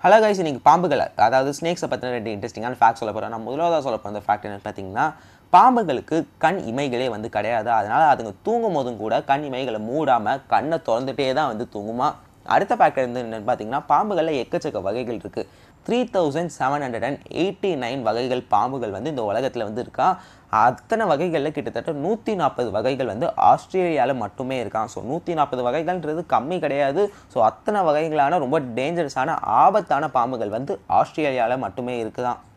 hello guys இன்னைக்கு பாம்புகள் அதாவது ஸ்னேக்ஸை பற்றின ரெண்டு இன்ட்ரெஸ்டிங்கான ஃபேக்ட் சொல்ல போகிறேன் நான் முதலாவதாக சொல்ல போகிற ஃபேக்ட் என்னன்னு பார்த்தீங்கன்னா பாம்புகளுக்கு கண் இமைகளே வந்து கிடையாது அதனால் அதுங்க தூங்கும் போதும் கூட கண் இமைகளை மூடாமல் கண்ணை திறந்துட்டே தான் வந்து தூங்குமா அடுத்த ஃபேக்ட் வந்து என்னென்னு பார்த்தீங்கன்னா பாம்புகளில் எக்கச்சக்க வகைகள் இருக்குது three thousand seven hundred and eighty nine வகைகள் பாம்புகள் வந்து இந்த உலகத்தில் வந்து இருக்கா அத்தனை வகைகளில் கிட்டத்தட்ட நூற்றி நாற்பது வகைகள் வந்து ஆஸ்திரேலியாவில் மட்டுமே இருக்கான் ஸோ நூற்றி நாற்பது வகைகள்ன்றது கம்மி கிடையாது ஸோ அத்தனை வகைகளான ரொம்ப டேஞ்சரஸான ஆபத்தான பாம்புகள் வந்து ஆஸ்திரேலியாவில் மட்டுமே இருக்குதான்